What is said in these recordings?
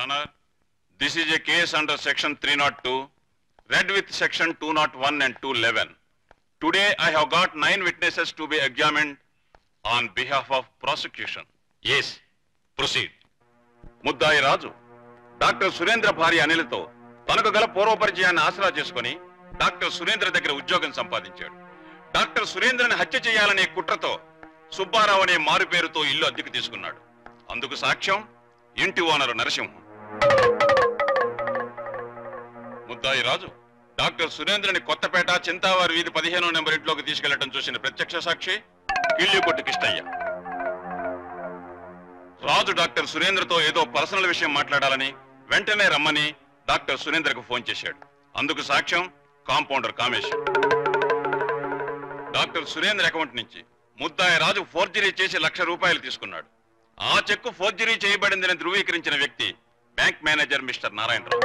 Honor, this is a case under section 302, read with section 201 and 211. Today, I have got nine witnesses to be examined on behalf of prosecution. Yes proceed ముద్దాయి Raju doctor Surendra భార్య అనిలతో తనకు గల పూర్వపరిచయాన్ని ఆసరా చేసుకుని doctor Surendra దగ్గర ఉద్యోగం సంపాదించాడు doctor సురేంద్రని హత్య చేయాలనే కుట్రతో సుబ్బారావు అనే మారు పేరుతో ఇల్లు అద్దెకు తీసుకున్నాడు అందుకు సాక్ష్యం ఇంటి ఓనరు నరసింహం ముద్దాయి రాజు డాక్టర్ సురేంద్రని కొత్తపేట చింతావారి వీధి పదిహేనో నెంబర్ ఇంట్లోకి తీసుకెళ్లడం చూసిన ప్రత్యక్ష సాక్షి కిళ్ళికొట్టు కిష్టయ్య రాజు డాక్టర్ సురేంద్రతో ఏదో పర్సనల్ విషయం మాట్లాడాలని వెంటనే రమ్మని డాక్టర్ సురేంద్రకు ఫోన్ చేశాడు అందుకు సాక్ష్యం compounder Kamesh doctor Surendra account నుంచి ముద్దాయి రాజు ఫోర్జరీ చేసి లక్ష రూపాయలు తీసుకున్నాడు ఆ చెక్కు ఫోర్జరీ చేయబడిందని ధృవీకరించిన వ్యక్తి bank manager mister Narayana Rao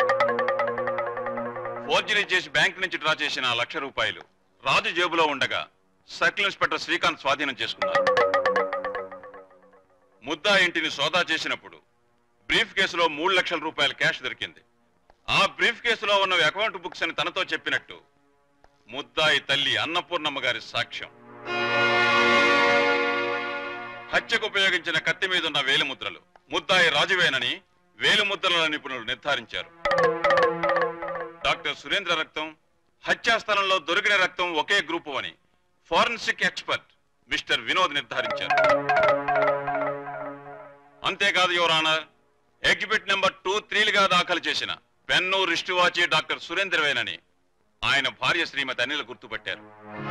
forgery చేసి బ్యాంక్ నుంచి డ్రా చేసిన ఆ లక్ష రూపాయలు రాజు జేబులో ఉండగా సర్కిల్ ఇన్స్పెక్టర్ శ్రీకాంత్ స్వాధీనం చేసుకున్నారు ముద్దా ఇంటిని సోదా చేసినప్పుడు బ్రీఫ్ కేసులో మూడు లక్షల రూపాయల క్యాష్ దొరికింది ఆ బ్రీఫ్ కేసులో ఉన్న అకౌంట్ బుక్స్ అని తనతో చెప్పినట్టు ముద్దాయి తల్లి అన్నపూర్ణమ్మ గారి సాక్ష్యం హత్యకు ఉపయోగించిన కత్తి మీద ఉన్న వేలిముద్రలు ముద్దాయి రాజువేనని వేలిముద్రల నిపుణులు నిర్ధారించారు డాక్టర్ సురేంద్ర రక్తం హత్యా స్థలంలో దొరికిన రక్తం ఒకే గ్రూపు అని ఫారెన్సిక్ ఎక్స్పర్ట్ మిస్టర్ వినోద్ నిర్ధారించారు అంతేకాదు your honour exhibit number two త్రీలుగా దాఖలు చేసిన పెన్ను రిస్టు వాచి డాక్టర్ సురేంద్రవేనని ఆయన భార్య శ్రీమతి అనిల్ గుర్తుపట్టారు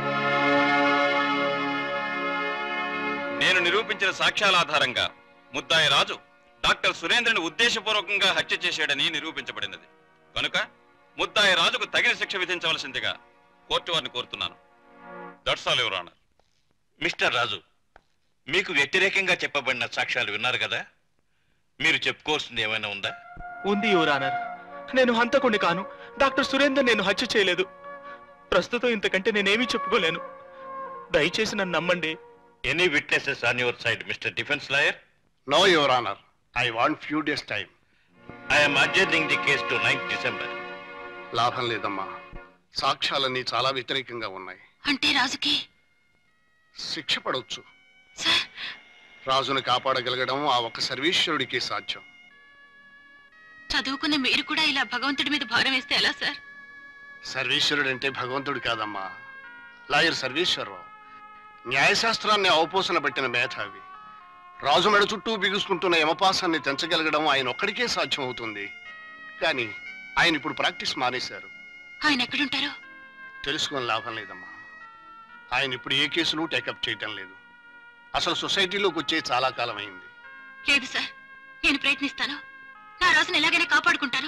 నేను నిరూపించిన సాక్ష్యాల ఆధారంగా ముద్దాయి రాజు డాక్టర్ సురేంద్రని ఉద్దేశపూర్వకంగా హత్య చేశాడని నిరూపించబడినది కనుక ముద్దాయి రాజుకు తగిన శిక్ష విధించవలసిందిగా కోర్టు వారిని కోరుతున్నాను that's all your honour mister Raju మీకు వ్యతిరేకంగా చెప్పబడిన సాక్ష్యాలు విన్నారు కదా మీరు చెప్పుకోవాల్సింది ఏమైనా ఉందా ఉంది యువర్ ఆనర్ నేను హంతకుణ్ణి కాను డాక్టర్ సురేందర్ నేను హత్య చేయలేదు ప్రస్తుతం ఇంతకంటే నేనేమీ చెప్పుకోలేను దయచేసి నన్ను నమ్మండి any witnesses on your side mister defence lawyer no your honour I want few days time I'm adjourning the case to ninth December లాభం లేదమ్మా సాక్ష్యాలన్నీ చాలా వ్యతిరేకంగా ఉన్నాయి అంటే రాజుకి శిక్ష పడవచ్చు సార్ రాజును కాపాడగలగడం ఆ ఒక్క సర్వీశ్వరుడికి సాధ్యం చదువుకున్న మీరు కూడా ఇలా భగవంతుడి మీద భారం వేస్తే ఎలా సార్ సర్వీశ్వరుడు అంటే భగవంతుడు కాదమ్మా లాయర్ సర్వేశ్వరరావు న్యాయశాస్త్రాన్ని అవపోసన పెట్టిన మేధావి రాజు మెడ చుట్టూ బిగుసుకుంటున్న యమపాసాన్ని తెంచగలగడం ఆయన ఒక్కడికే సాధ్యం అవుతుంది కానీ ఆయన ఇప్పుడు ప్రాక్టీస్ మానేశారు ఆయన ఎక్కడుంటారో తెలుసుకొని లాభం లేదమ్మా ఆయన ఇప్పుడు ఏ కేసులు టేకప్ చేయటం లేదు అసలు సొసైటీలోకి వచ్చే చాలా కాలం అయింది లేదు సార్ నేను ప్రయత్నిస్తాను నా రాజుని ఎలాగైనా కాపాడుకుంటాను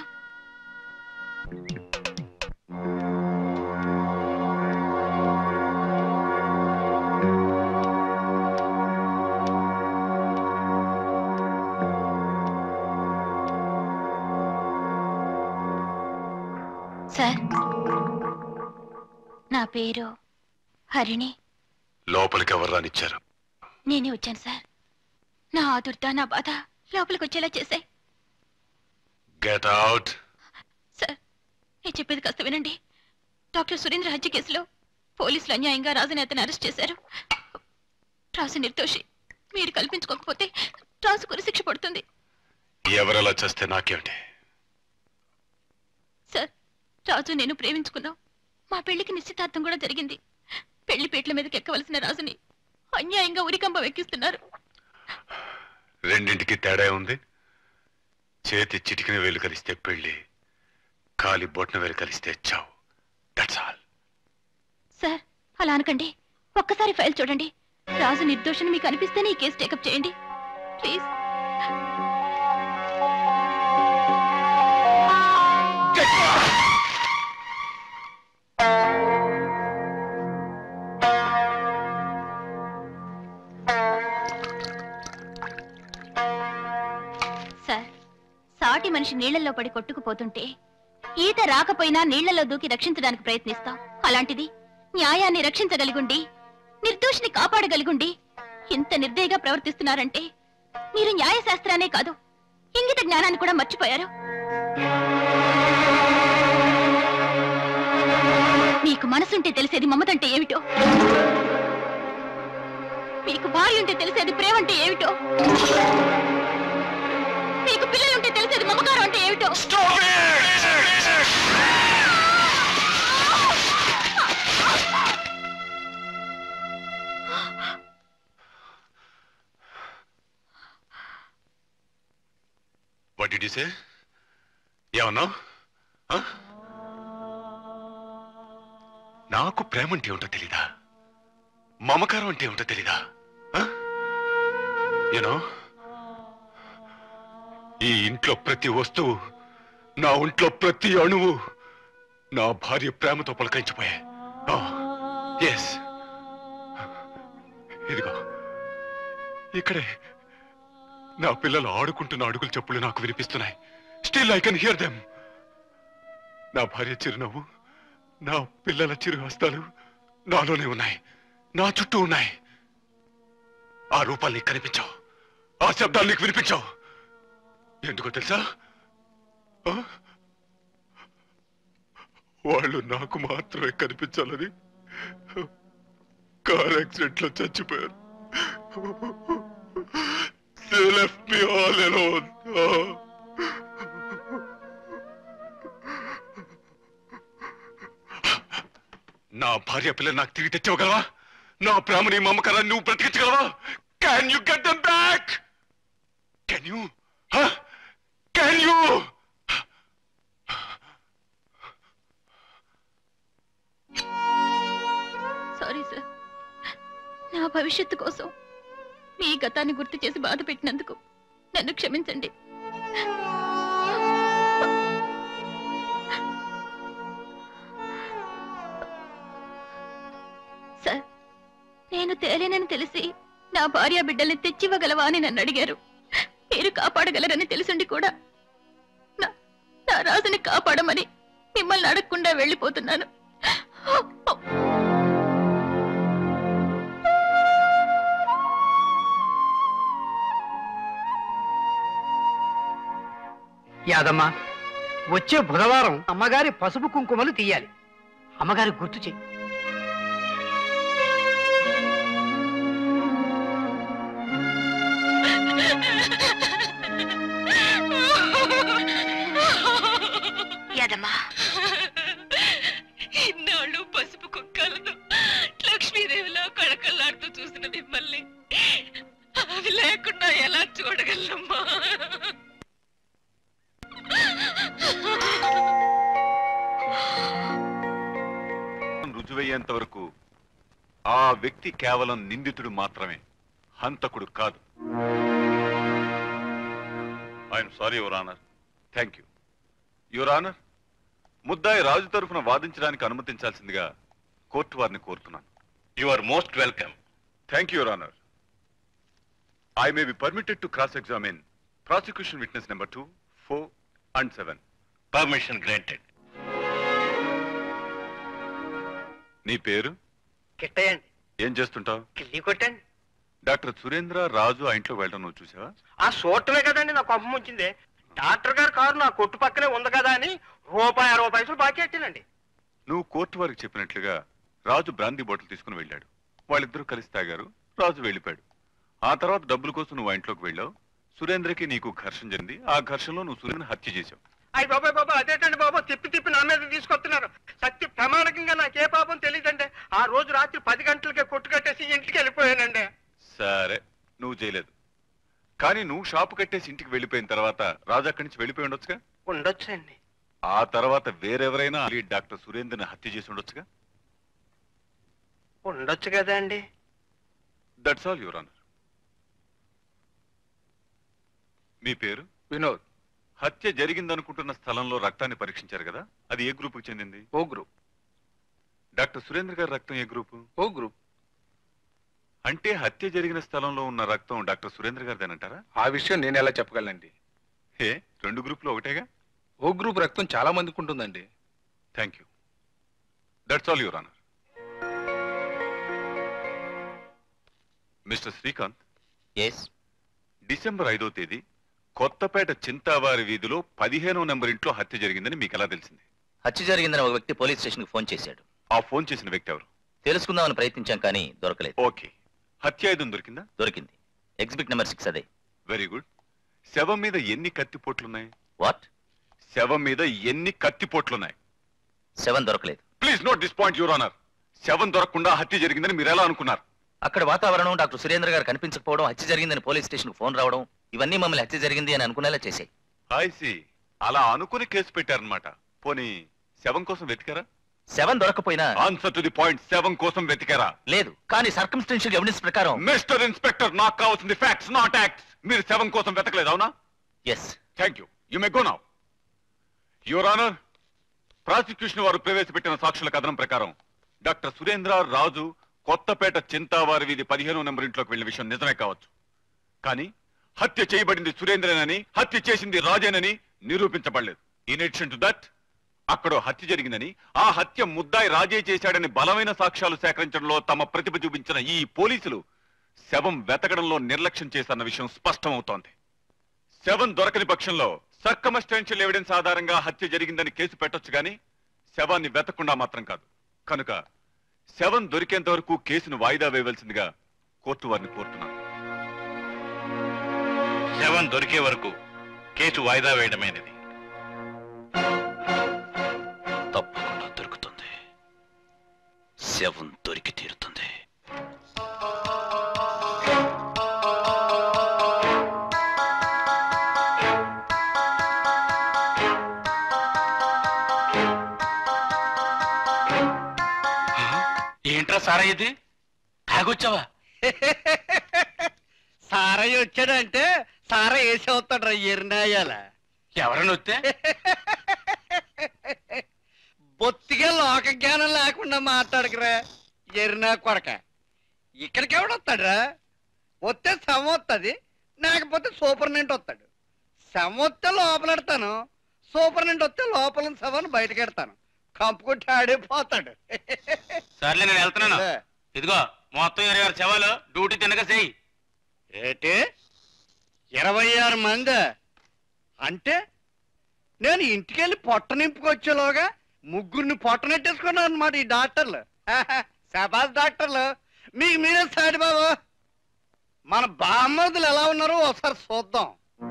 సార్ నా పేరు హరిణి లోపలికి ఎవరు రానిచ్చారు నేనే వచ్చాను సార్ నా ఆదుర్త నా బాధ లోపలికి వచ్చేలా చేశాయి గెట్ అవుట్ సార్ నేను చెప్పేది కాస్త వినండి డాక్టర్ సురేంద్ర హత్య కేసులో పోలీసులు అన్యాయంగా రాజుని అతను అరెస్ట్ చేశారు రాజు నిర్దోషి మీరు కల్పించుకోకపోతే రాజు గురి శిక్ష పడుతుంది ఎవరెలా చేస్తే నాకేమిటి సార్ రాజు నేను ప్రేమించుకున్నాం మా పెళ్లికి నిశ్చితార్థం కూడా జరిగింది పెళ్లి పీటల మీదకి ఎక్కవలసిన రాజుని అన్యాయంగా ఉరికంబ వెక్కిస్తున్నారు రెండింటికి తేడా ఉంది చేతి చిటికిన వేలు కలిస్తే పెళ్లి కాలి బొట్న వేలు కలిస్తే చావు దట్స్ ఆల్ సార్ అలా అనకండి ఒక్కసారి ఫైల్ చూడండి రాజు నిర్దోషని మీకు అనిపిస్తేనే ఈ కేసు టేకప్ చేయండి ప్లీజ్ సార్ సాటి మనిషి నీళ్లలో పడి కొట్టుకుపోతుంటే ఈత రాకపోయినా నీళ్లలో దూకి రక్షించడానికి ప్రయత్నిస్తాం అలాంటిది న్యాయాన్ని రక్షించగలిగుండి నిర్దోషిని కాపాడగలిగుండి ఇంత నిర్దయగా ప్రవర్తిస్తున్నారంటే మీరు న్యాయశాస్త్రానే కాదు ఇంగిత జ్ఞానాన్ని కూడా మర్చిపోయారు మీకు మనసుంటే తెలిసేది మమతంటే ఏమిటో మీకు భార్య ఉంటే తెలిసేది ప్రేమ అంటే ఏమిటో మీకు పిల్లలుంటే తెలిసేది మమకారం అంటే ఏమిటో వాట్ డి సే ఏమన్నావు ఆ? నాకు ప్రేమ అంటే ఏమిటో తెలీదా మమకారం అంటే ఏమిటో తెలీదా యూనో ఈ ఇంట్లో ప్రతి వస్తువు నా ఒంట్లో ప్రతి అణువు నా భార్య ప్రేమతో పలకరించిపోయాయి ఎస్ ఇదిగో ఇక్కడే నా పిల్లలు ఆడుకుంటున్న అడుగుల చెప్పులు నాకు వినిపిస్తున్నాయి still I can hear them నా భార్య చిరునవ్వు నా పిల్లల చిరు హస్తాలు నాలోనే ఉన్నాయి నా చుట్టూ ఉన్నాయి ఆ రూపాలు నీకు కనిపించావు ఆ శబ్దాలు నీకు వినిపించావు ఎందుకో తెలుసా ఆ? వాళ్ళు నాకు మాత్రమే కనిపించాలని కార్ యాక్సిడెంట్ లో చచ్చిపోయారు They left me all alone. Oh. నా భార్య పిల్లలు నాకు తిరిగి తెచ్చవగలవా నా ప్రేమని మమ్మకారాన్ని నువ్వు బ్రతికించగలవా can you get them back can you can you sorry sir నా భవిష్యత్తు కోసం మీ గతాన్ని గుర్తు చేసి బాధ పెట్టినందుకు నన్ను క్షమించండి సార్ నేను తేలేనని తెలిసి నా భార్య బిడ్డల్ని తెచ్చివ్వగలవా అని నన్ను అడిగారు మీరు కాపాడగలరని తెలుసుండి కూడా నా నా రాజుని కాపాడమని మిమ్మల్ని అడగకుండా వెళ్ళిపోతున్నాను యాదమ్మా వచ్చే బుధవారం అమ్మగారి పసుపు కుంకుమలు తీయాలి అమ్మగారి గుర్తు చెయ్యి యాదమ్మా ఇన్నాళ్ళు పసుపు కుక్కలను లక్ష్మీదేవిలో కళకళలాడుతూ చూసిన మిమ్మల్ని అవి లేకుండా ఎలా చూడగలమ్మా రుజువయ్యేంత వరకు ఆ వ్యక్తి కేవలం నిందితుడు మాత్రమే హంతకుడు కాదు I'm sorry your honour thank you your honour ముద్దాయి రాజు తరఫున వాదించడానికి అనుమతించాల్సిందిగా కోర్టు వారిని కోరుతున్నాను you are most welcome thank you your honour I may be permitted to cross examine prosecution witness number two four and seven permission granted నీ పేరు కిట్టయండి ఏం చేస్తుంటావు కిల్లి కొట్టండి డాక్టర్ సురేంద్ర రాజు ఆ ఇంట్లో వెళ్ళడం నువ్వు చూసావా ఆ చూడటమే కదండి నా కొప్పం వచ్చింది డాక్టర్ గారి కారు నా కొట్టు పక్కనే ఉంది కదా అని రూపాయి అరవై పైసలు బాకీ ఎట్టినండి నువ్వు కోర్టు వారికి చెప్పినట్లుగా రాజు బ్రాందీ బాటిల్ తీసుకుని వెళ్ళాడు వాళ్ళిద్దరూ కలిసి తాగారు రాజు వెళ్ళిపోయాడు ఆ తర్వాత డబ్బుల కోసం నువ్వు ఆ ఇంట్లోకి వెళ్ళావు సురేంద్రకి నీకు ఘర్షణ జరిగింది ఆ ఘర్షణలో నువ్వు సురేంద్ర హత్య చేశావు అయ్యి బాబాయ్ బాబా అదేటండి బాబా తిప్పి తిప్పి నా మీద తీసుకొస్తున్నారు సత్య ప్రమాణకంగా నాకే పాపం తెలియదండి ఆ రోజు రాత్రి పది గంటలకే కొట్టు కట్టేసి ఇంటికి వెళ్ళిపోయానండి సరే నువ్వు చేయలేదు కానీ నువ్వు షాపు కట్టేసి ఇంటికి వెళ్ళిపోయిన తర్వాత రాజు అక్కడి నుంచి వెళ్ళిపోయి ఉండొచ్చుగా ఉండొచ్చండి ఆ తర్వాత వేరెవరైనా ఈ డాక్టర్ సురేంద్రని హత్య చేసి ఉండొచ్చుగా ఉండొచ్చు కదా అండి దట్స్ ఆల్ యువర్ ఆనర్ మీ పేరు వినోద్ హత్య జరిగిందనుకుంటున్న స్థలంలో రక్తాన్ని పరీక్షించారు కదా అది ఏ గ్రూపుకి చెందింది ఓ గ్రూప్ డాక్టర్ సురేంద్ర గారి రక్తం ఏ గ్రూపు ఓ గ్రూప్ అంటే హత్య జరిగిన స్థలంలో ఉన్న రక్తం డాక్టర్ సురేంద్ర గారిదేనంటారా ఆ విషయం నేను ఎలా చెప్పగలనండి ఏ రెండు గ్రూపులు ఒకటేగా ఓ గ్రూప్ రక్తం చాలా మందికి ఉంటుందండి thank you that's all your honour mister Srikanth yes December ఐదో తేదీ కొత్తపేట చింతావారి వీధిలో పదిహేనో నెంబర్ ఇంట్లో హత్య జరిగిందని మీకు ఎలా తెలిసింది హత్య జరిగిందని ఒక వ్యక్తి పోలీస్ స్టేషన్కి ఫోన్ చేశాడు ఆ ఫోన్ చేసిన వ్యక్తి ఎవరు తెలుసుకుందామని ప్రయత్నించాం కానీ దొరకలేదు ఓకే హత్యాయుధం దొరికిందా దొరికింది ఎగ్జిబిట్ నెంబర్ సిక్స్ అదే వెరీ గుడ్ శవం మీద ఎన్ని కత్తిపోట్లున్నాయి వాట్ శవం మీద ఎన్ని కత్తిపోట్లున్నాయి సెవెన్ దొరకలేదు please note this point your honour శవం దొరకకుండా హత్య జరిగిందని మీరు ఎలా అనుకున్నారు అక్కడ వాతావరణం డాక్టర్ సురేంద్ర గారు కనిపించకపోవడం హత్య జరిగిందని పోలీస్ స్టేషన్కి ఫోన్ రావడం ఇవన్నీ మమ్మల్ని హత్య జరిగింది అని అనుకునేలా చేశాయి ఐసి అలా అనుకుని కేసు పెట్టారనమాట పోనీ శవం కోసం వెతికారా సెవెన్ దొరకపోయినా ఆన్సర్ టు ది పాయింట్ శవం కోసం వెతికారా లేదు కానీ సర్కమ్స్టెన్షియల్ ఎవిడెన్స్ ప్రకారం మిస్టర్ ఇన్స్పెక్టర్ నాకు కావాల్సింది ఫ్యాక్ట్స్ నాట్ యాక్ట్స్ మీరు శవం కోసం వెతకలేదు అవునా yes thank you you may go now your honour prosecution వారు ప్రవేశపెట్టిన సాక్షుల కథనం ప్రకారం డాక్టర్ సురేంద్ర రాజు కొత్తపేట చింతావారి వీధి పదిహేను నెంబర్ ఇంట్లోకి వెళ్ళిన విషయం నిజమే కావచ్చు కానీ హత్య చేయబడింది సురేంద్రనని హత్య చేసింది రాజేనని నిరూపించబడలేదు ఇన్ అడిషన్ టు దట్ అక్కడ హత్య జరిగిందని ఆ హత్య ముద్దాయి రాజే చేశాడని బలమైన సాక్ష్యాలు సేకరించడంలో తమ ప్రతిభ చూపించిన ఈ పోలీసులు శవం వెతకడంలో నిర్లక్ష్యం చేశారన్న విషయం స్పష్టమవుతోంది శవం దొరకని పక్షంలో సర్కమస్టెన్షియల్ ఎవిడెన్స్ ఆధారంగా హత్య జరిగిందని కేసు పెట్టొచ్చు గాని శవాన్ని వెతకుండా మాత్రం కాదు కనుక శవం దొరికేంత వరకు కేసును వాయిదా వేయవలసిందిగా కోర్టు వారిని కోరుతున్నాను శవం దొరికే వరకు కేసు వాయిదా వేయడమైనది తప్పకుండా దొరుకుతుంది శవం దొరికి తీరుతుంది ఏంట్రా సారా ఇది తాగొచ్చావా సారయ్య వచ్చాడంటే సారా వేసి అవుతాడు రా ఎరినాయాల ఎవరైనా వస్తే బొత్తిగా లోక జ్ఞానం లేకుండా మాట్లాడకరా ఎరినా కొడక ఇక్కడికి ఎవడొస్తాడురా వస్తే శవం వస్తుంది లేకపోతే సూపర్నెంట్ వస్తాడు శవం వస్తే లోపలెడతాను సూపర్నెంట్ వస్తే లోపల శవాన్ని బయటకెడతాను కంపు కొట్టి ఆడిపోతాడు సర్లే నేను వెళ్తున్నాను ఇదిగో మొత్తం ఇరవై ఆరు శవాలు డ్యూటీ తినక చెయ్యి ఏటి ఇరవై ఆరు మంది అంటే నేను ఇంటికెళ్ళి పొట్ట నింపుకొచ్చేలోగా ముగ్గురిని పొట్ట నెట్టేసుకున్నాను అనమాట ఈ డాక్టర్లు శబాస్ డాక్టర్లు మీకు మీరే సాడి బాబు మన బామ్మర్దులు ఎలా ఉన్నారో ఒకసారి చూద్దాం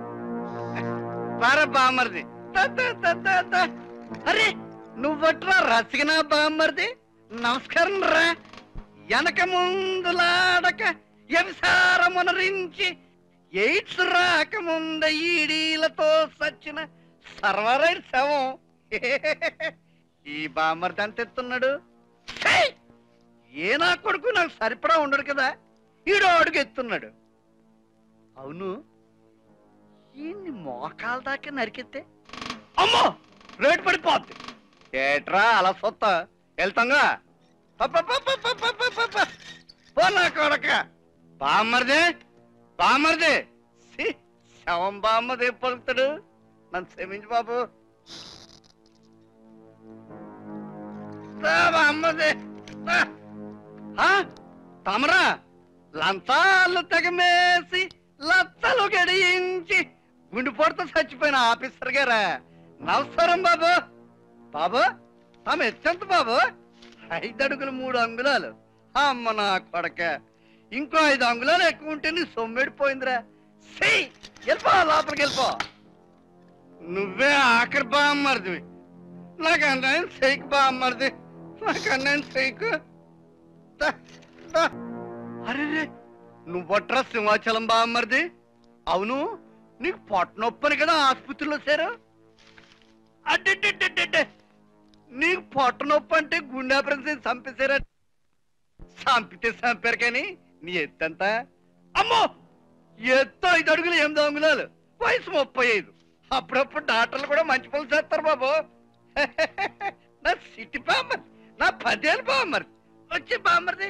సరే బామ్మర్ది దా, దా, దా, దా, దా. అరే నువ్వట్రా రసికన బామ్మర్ది నమస్కారం రా వెనక ముందులాడక వ్యభిసారమునరించి ఎయిడ్స్ రాకముంద ఈడీలతో సచ్చిన సర్వరైట్ శవం ఈ బామ్మర్ది అంత ఎత్తున్నాడు ఛీ! ఏ నా కొడుకు నాకు సరిపడా ఉండడు కదా ఈడో అడుగు ఎత్తున్నాడు అవును ఈయన్ని మోకాల దాకా నరికితే అమ్మో రేటు పడిపోద్ది ఏట్రా అలా సొత్త వెళ్తాంగా పప్ప పో నా కొడక బామ్మర్దే బామ్మర్దే ఛీ, శవం బామ్మది పలుకుతాడు నన్ను క్షమించు బాబు రా బామ్మది రా. ఆ, తమరా లంచాలు తెగమేసి లచ్చలు గడియించి గుండెపోటుతో చచ్చిపోయిన ఆఫీసర్ గారా నమస్కారం బాబు బాబు తమ ఎత్తెంత బాబు ఐదు అడుగులు మూడు అంగుళాలు అమ్మ నా కొడక ఇంకో ఐదు అంగుళాలు ఎక్కువ ఉంటే నీ సొమ్మెడిపోయిందిరా సై వెళ్ళిపో లోపలికి వెళ్ళిపో నువ్వే ఆఖరి బామ్మరిది నాకు అన్నయ్య సైకి బామ్మరిది నాకు అన్నయ్య సైకు అరే నువ్వట్రా సింహాచలం బామ్మరిది అవును నీకు పొట్ట నొప్పని కదా ఆసుపత్రిలో సారు అడ్డే నీకు పొట్ట నొప్పి అంటే గుండె ఆపరేషన్ చంపేశారా చంపితే చంపారు కానీ నీ ఎత్తంత అమ్మో ఎత్తు ఐదు అడుగులు ఎనిమిది అంగుళాలు వయసు ముప్పై ఐదు అప్పుడప్పుడు డాక్టర్లు కూడా మంచి పనులు చేస్తారు బాబు నా సిటీ బామ్మర్ నా పదేళ్ళు బామ్మర్ వచ్చి బామ్మర్ది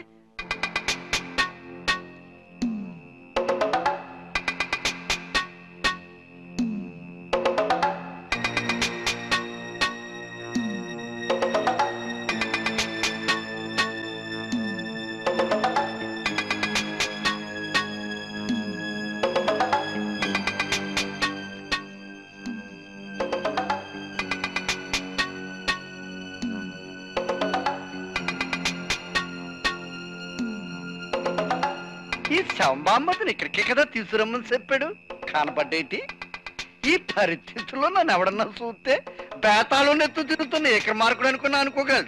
ఈ శంబామ్మతిని ఇక్కడికే కదా తీసుకురమ్మని చెప్పాడు కనపడ్డేటి ఈ పరిస్థితుల్లో నన్ను ఎవడన్నా చూస్తే బేతాళు నెత్తు తిరుగుతున్న ఏకర మార్కుడు అనుకున్నా అనుకోగలడు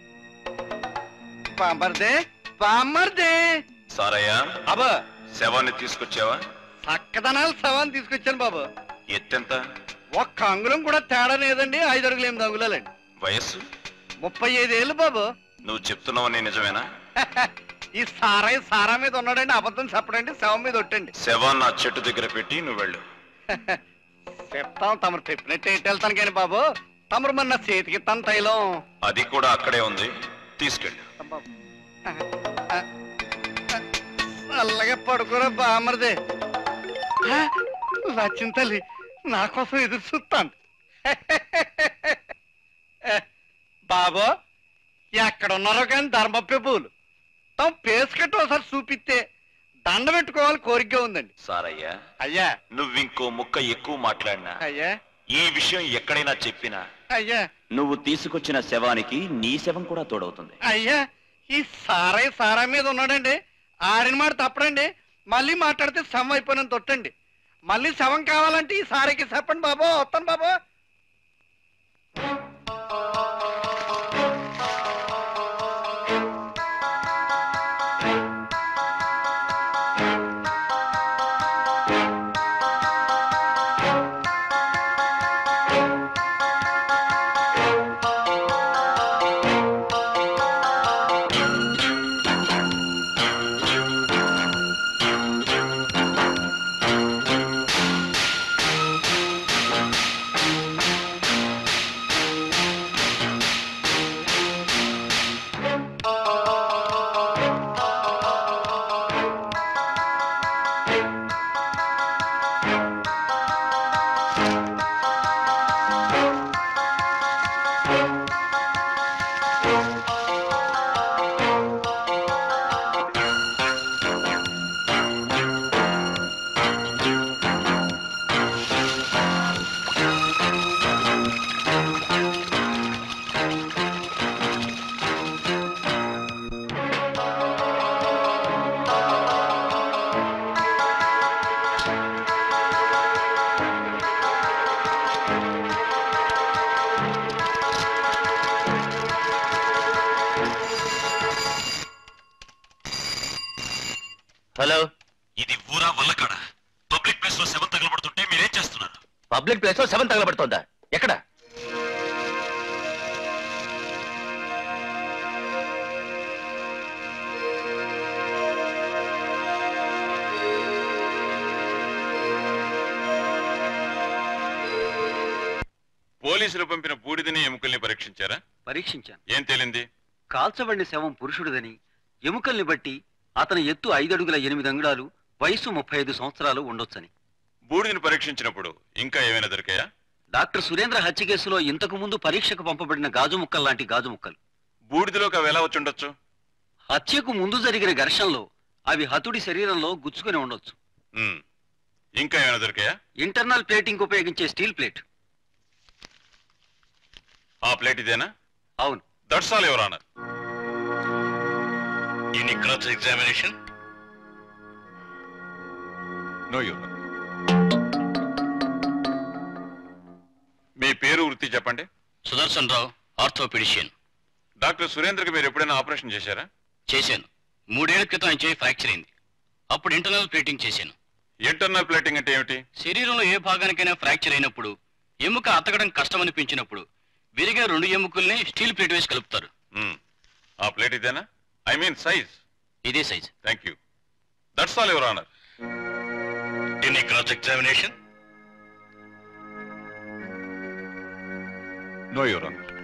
పామర్దే పామర్దే సారయ్యా అబ్బా శవాన్ని తీసుకొచ్చావా చక్కదనాలు సవాన్ తీసుకొచ్చాను బాబు ఎత్తెంత ఒక్క అంగుళం కూడా తేడా లేదండి ఐదు అడుగులు ఎనిమిది అంగుళాలండి వయస్సు ముప్పై ఐదేళ్ళు బాబు నువ్వు చెప్తున్నావని నిజమేనా ఈ సారాయి సారా మీద ఉన్నాడండి అబద్ధం చెప్పడండి శవం మీద ఒట్టండి శవాన్ని ఆ చెట్టు దగ్గర పెట్టి నువ్వు వెళ్ళు చెప్తాం తమరు చెప్పినట్టు ఎటు వెళ్తాను కానీ బాబు తమరు మన నా చేతికి తన తైలం అది కూడా అక్కడే ఉంది తీసుకెళ్ళు అలాగే పడుకోరా బామరిది లచ్చిన తల్లి నా కోసం ఎదురు చూస్తాను బాబు ఎక్కడ ఉన్నారో కానీ ధర్మప్పే పూలు తమ పేసుకట్టు ఒకసారి చూపిస్తే దండ పెట్టుకోవాలి కోరికగా ఉందండి సారయ్యా అయ్యా నువ్వు ఇంకో ముక్క ఎక్కువ మాట్లాడినా అయ్యా ఈ విషయం ఎక్కడైనా చెప్పినా అయ్యా నువ్వు తీసుకొచ్చిన శవానికి నీ శవం కూడా తోడవుతుంది అయ్యా ఈ సారాయి సారా మీద ఉన్నాడండి ఆడిన మాట తప్పడండి మళ్ళీ మాట్లాడితే శవం అయిపోయినంత తొట్టండి మళ్ళీ శవం కావాలంటే ఈ సారాయికి చెప్పండి బాబు వస్తాను బాబు హలో ఇది ఊరా వల్లకాడ పబ్లిక్ ప్లేస్ లో శవం తగలబడుతుంటే మీరేం చేస్తున్నారు పబ్లిక్ ప్లేస్ లో సెవెన్ తగలబడుతోందా ఎక్కడ పోలీసులు పంపిన బూడిదని ఎముకల్ని పరీక్షించారా పరీక్షించాను ఏం తేలింది కాల్చబడిన శవం పురుషుడిదని ఎముకల్ని బట్టి అతని ఎత్తు ఐదడుగుల ఎనిమిది అంగుళాలు వయసు ముప్పై ఐదు సంవత్సరాలు ఉండొచ్చని బూడిదని పరీక్షించినప్పుడు ఇంకా ఏమైనా దొరికాయా డాక్టర్ సురేంద్ర హత్య కేసులో ఇంతకు ముందు పరీక్షకు పంపబడిన గాజు ముక్కలు లాంటి గాజు ముక్కలు బూడిదలోకి అవి ఎలా వచ్చుండొచ్చు హత్యకు ముందు జరిగిన ఘర్షణలో అవి హతుడి శరీరంలో గుచ్చుకుని ఉండొచ్చు ఉమ్. ఇంకా ఏమైనా దొరికాయా ఇంటర్నల్ ప్లేటింగ్ ఉపయోగించే స్టీల్ ప్లేట్ ఆ ప్లేట్ ఇదేనా అవును that's all your honour any cross examination no your మీ పేరు వృత్తి చెప్పండి సుదర్శన్ రావు ఆర్థోపెడిషియన్ డాక్టర్ సురేంద్రకి మీరు ఎప్పుడైనా ఆపరేషన్ చేశారా చేశాను మూడేళ్ల క్రితం ఆయన చేయి ఫ్రాక్చర్ అయింది అప్పుడు ఇంటర్నల్ ప్లేటింగ్ చేశాను ఇంటర్నల్ ప్లేటింగ్ అంటే ఏమిటి శరీరంలో ఏ భాగానికైనా ఫ్రాక్చర్ అయినప్పుడు ఎముక అతకడం కష్టమనిపించినప్పుడు విరిగే రెండు ఎముకల్ని స్టీల్ ప్లేట్ వేసి కలుపుతారు ఉమ్. ఆ ప్లేట్ ఇదేనా ఐ మీన్ సైజ్ ఇదే size thank you that's all your honour any cross examination no your honour